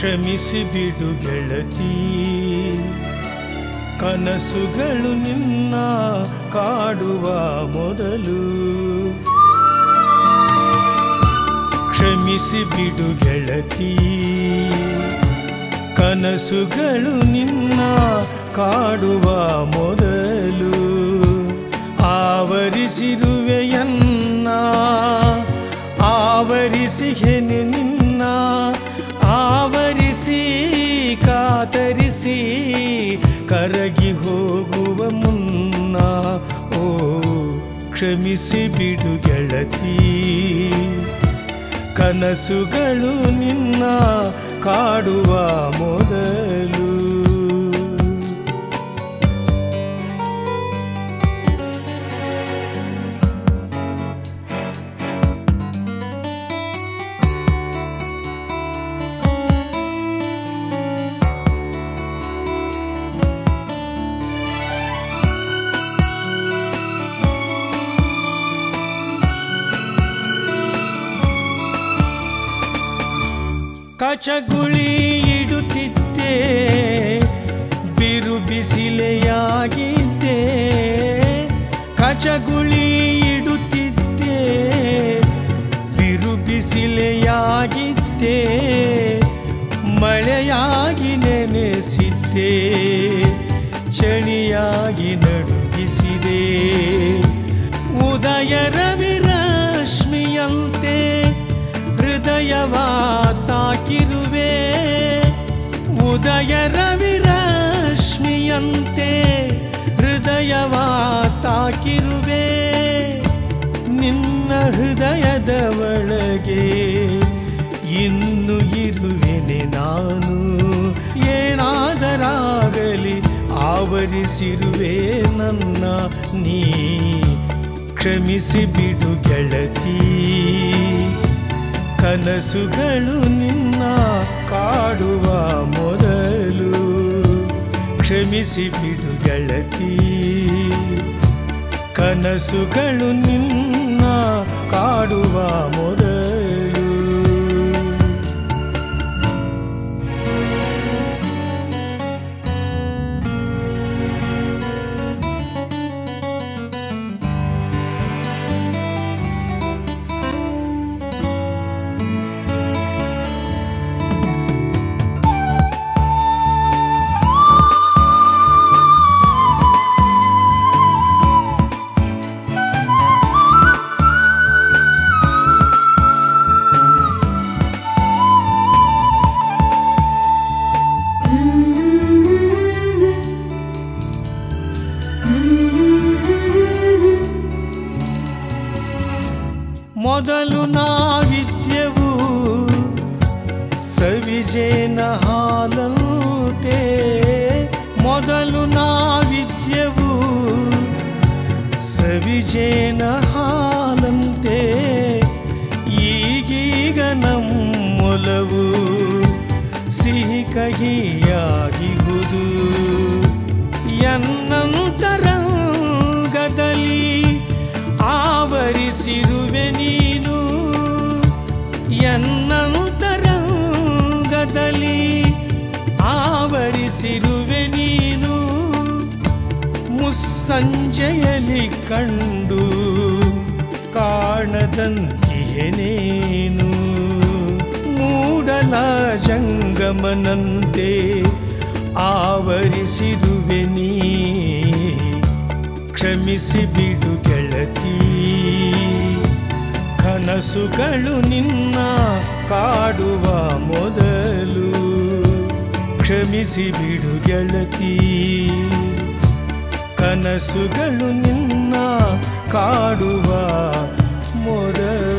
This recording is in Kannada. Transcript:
ಕ್ಷಮಿಸಿ ಬಿಡು ಗೆಳತಿ ಕನಸುಗಳು ನಿನ್ನ ಕಾಡುವ ಮೊದಲು ಕ್ಷಮಿಸಿ ಬಿಡು ಗೆಳತಿ ಕನಸುಗಳು ನಿನ್ನ ಕಾಡುವ ಮೊದಲು ಆವರಿಸಿರುವೆಯನ್ನ ಆವರಿಸಿಹೆನೆ ನಿನ್ನ ಆವರಿಸಿ ಕಾತರಿಸಿ ಕರಗಿ ಹೋಗುವ ಮುನ್ನ ಓ ಕ್ಷಮಿಸಿ ಬಿಡು ಗೆಳತಿ ಕನಸುಗಳು ನಿನ್ನ ಕಾಡುವ ಮೊದಲು ಕಚಗುಳಿ ಇಡುತ್ತಿದ್ದೆ ಬಿರು ಬಿಸಿಲೆಯಾಗಿದ್ದೆ ಕಚಗುಳಿ ಇಡುತ್ತಿದ್ದೆ ಬಿರು ಬಿಸಿಲೆಯಾಗಿದ್ದೆ ಮಳೆಯಾಗಿ ನೆನೆಸಿದ್ದೆ ಚಳಿಯಾಗಿ ನಡುಗಿಸಿದೆ ಉದಯ ರವಿರಶ್ಮಿಯಂತೆ ಹೃದಯವ ತಾಕಿರುವೆ ಉದಯ ರವಿರಶ್ಮಿಯಂತೆ ಹೃದಯವ ತಾಕಿರುವೆ ನಿನ್ನ ಹೃದಯದ ಒಳಗೆ ಇನ್ನು ಇರುವೆನೆ ನಾನು ಏನಾದರಾಗಲಿ ಆವರಿಸಿರುವೆ ನನ್ನ ನೀ ಕ್ಷಮಿಸಿ ಬಿಡು ಗೆಳತಿ ಕನಸುಗಳು ನಿನ್ನ ಕಾಡುವ ಮೊದಲು ಕ್ಷಮಿಸಿ ಬಿಡು ಗೆಳತಿ ಕನಸುಗಳು ನಿನ್ನ ಕಾಡುವ ಮೊದಲು ಮೊದಲು ನಾವಿದ್ಯವು ಸವಿಜೇನ ಹಾಲಂತೆ ಮೊದಲು ನಾವಿದ್ಯವು ಸವಿಜೇನ ಹಾಲಂತೆ ಈಗೀಗ ನಮ್ಮೊಲವು ಸಿಹಿ ಕಹಿಯಾಗಿಹುದು ಎನ್ನಂತರಂಗದಲ್ಲಿ ಆವರಿಸಿರುವೆ ನೀನು ಎನ್ನಂತರಂಗದಲ್ಲಿ ಆವರಿಸಿರುವೆ ನೀನು ಮುಸ್ಸಂಜೆಯಲ್ಲಿ ಕಂಡು ಕಾಣದಂತಿಯೇನೇನು ಮೂಡಲ ಜಂಗಮನಂತೆ ಆವರಿಸಿರುವೆ ನೀ ಕ್ಷಮಿಸಿ ಬಿಡು ಗೆಳತಿ ಕನಸುಗಳು ನಿನ್ನ ಕಾಡುವ ಮೊದಲು ಕ್ಷಮಿಸಿ ಬಿಡು ಗೆಳತಿ ಕನಸುಗಳು ನಿನ್ನ ಕಾಡುವ ಮೊದಲು